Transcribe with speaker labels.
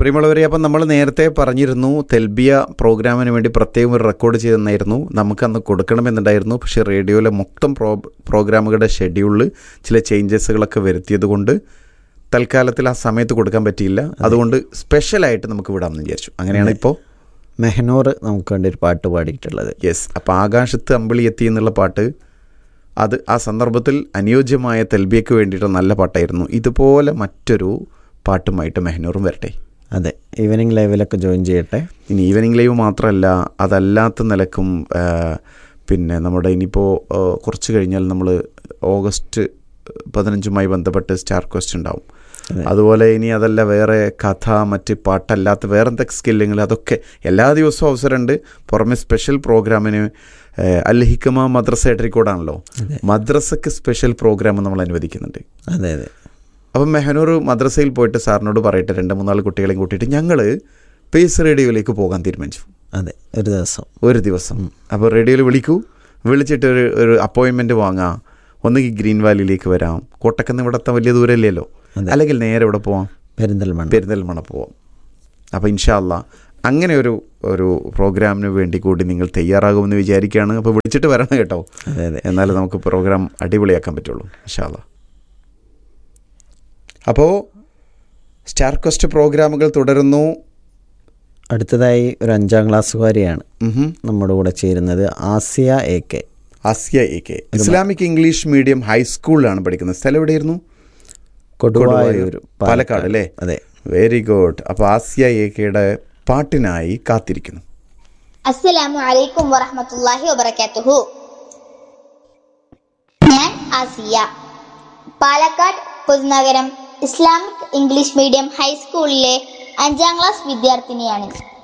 Speaker 1: പ്രിയമുള്ളവരെ അപ്പം നമ്മൾ നേരത്തെ പറഞ്ഞിരുന്നു തെൽബിയ പ്രോഗ്രാമിന് വേണ്ടി പ്രത്യേകം ഒരു റെക്കോർഡ് ചെയ്തെന്നായിരുന്നു നമുക്കന്ന് കൊടുക്കണമെന്നുണ്ടായിരുന്നു പക്ഷേ റേഡിയോയിലെ മൊത്തം പ്രോ പ്രോഗ്രാമുകളുടെ ഷെഡ്യൂളിൽ ചില ചേഞ്ചസുകളൊക്കെ വരുത്തിയത് കൊണ്ട് തൽക്കാലത്തിൽ ആ സമയത്ത് കൊടുക്കാൻ പറ്റിയില്ല അതുകൊണ്ട് സ്പെഷ്യലായിട്ട് നമുക്ക് വിടാമെന്ന് വിചാരിച്ചു അങ്ങനെയാണ് ഇപ്പോൾ
Speaker 2: മെഹനൂർ നമുക്ക് വേണ്ടി ഒരു പാട്ട് പാടിയിട്ടുള്ളത്
Speaker 1: യെസ് അപ്പോൾ ആകാശത്ത് അമ്പിളി എത്തി എന്നുള്ള പാട്ട് അത് ആ സന്ദർഭത്തിൽ അനുയോജ്യമായ തെൽബിയക്ക് വേണ്ടിയിട്ട് നല്ല പാട്ടായിരുന്നു ഇതുപോലെ മറ്റൊരു പാട്ടുമായിട്ട് മെഹനൂറും വരട്ടെ
Speaker 2: അതെ ഈവനിങ് ലൈവിലൊക്കെ ജോയിൻ ചെയ്യട്ടെ
Speaker 1: ഇനി ഈവനിങ് ലൈവ് മാത്രമല്ല അതല്ലാത്ത നിലക്കും ആ, പിന്നെ നമ്മുടെ ഇനിയിപ്പോൾ ആ, കുറച്ച് കഴിഞ്ഞാൽ നമ്മൾ ഓഗസ്റ്റ് പതിനഞ്ചുമായി ബന്ധപ്പെട്ട് സ്റ്റാർ ക്വസ്റ്റ് ഉണ്ടാവും അതുപോലെ ഇനി അതല്ല വേറെ കഥ മറ്റ് പാട്ടല്ലാത്ത വേറെ എന്തൊക്കെ സ്കില്ലുകൾ അതൊക്കെ എല്ലാ ദിവസവും അവസരമുണ്ട് പുറമെ സ്പെഷ്യൽ പ്രോഗ്രാമിന് അൽ ഹിക്കമ മദ്രസ എട്ടരിക്കോടാണല്ലോ മദ്രസക്ക് സ്പെഷ്യൽ പ്രോഗ്രാം നമ്മൾ അനുവദിക്കുന്നുണ്ട്
Speaker 2: അതെ അതെ
Speaker 1: അപ്പം മെഹനൂർ മദ്രസയിൽ പോയിട്ട് സാറിനോട് പറയട്ടെ രണ്ട് മൂന്നാല് കുട്ടികളെയും കൂട്ടിയിട്ട് ഞങ്ങൾ പേസ് റേഡിയോയിലേക്ക് പോകാൻ തീരുമാനിച്ചു
Speaker 2: അതെ ഒരു ദിവസം
Speaker 1: ഒരു ദിവസം അപ്പോൾ റേഡിയോയിൽ വിളിക്കൂ വിളിച്ചിട്ട് ഒരു ഒരു അപ്പോയിൻമെൻറ്റ് വാങ്ങാം ഒന്നുകിൽ ഗ്രീൻ വാലിയിലേക്ക് വരാം കോട്ടക്കുന്ന് ഇവിടുത്തെ വലിയ ദൂരമില്ലല്ലോ അല്ലെങ്കിൽ നേരെ ഇവിടെ പോവാം
Speaker 2: പെരിന്തൽമണ്ണ
Speaker 1: പെരിന്തൽമണ്ണ പോവാം അപ്പോൾ ഇൻഷാല്ല അങ്ങനെ ഒരു ഒരു പ്രോഗ്രാമിന് വേണ്ടി കൂടി നിങ്ങൾ തയ്യാറാകുമെന്ന് വിചാരിക്കുകയാണ് അപ്പോൾ വിളിച്ചിട്ട് വരണം കേട്ടോ
Speaker 2: അതെ അതെ
Speaker 1: എന്നാലേ നമുക്ക് പ്രോഗ്രാം അടിപൊളിയാക്കാൻ പറ്റുള്ളൂ ഇൻഷാല്ല അപ്പോൾ സ്റ്റാർ ക്വസ്റ്റ് പ്രോഗ്രാമുകൾ തുടരുന്നു
Speaker 2: അടുത്തതായി ഒരു അഞ്ചാം ക്ലാസ്സുകാരിയാണ്
Speaker 1: ഉഹും.
Speaker 2: നമ്മുടെ കൂടെ ചേരുന്നത് Asiya A K
Speaker 1: Asiya A K Islamic English medium ഹൈസ്കൂളിലാണ് പഠിക്കുന്നത് സ്ഥലം എവിടെയായിരുന്നു
Speaker 2: കൊടുവായൂർ
Speaker 1: പാലക്കാട് അല്ലേ
Speaker 2: അതെ
Speaker 1: വെരി ഗുഡ് അപ്പോൾ ആസിയ എ കെയുടെ പാട്ടിനായി കാത്തിരിക്കുന്നു
Speaker 3: അസ്സലാമു അലൈക്കും വറഹ്മത്തുള്ളാഹി വബറകാതുഹു ഞാൻ Asiya Palakkad Pothunagaram Islamic English medium ഹൈസ്കൂളിലെ അഞ്ചാം ക്ലാസ് വിദ്യാർത്ഥിനിയാണ്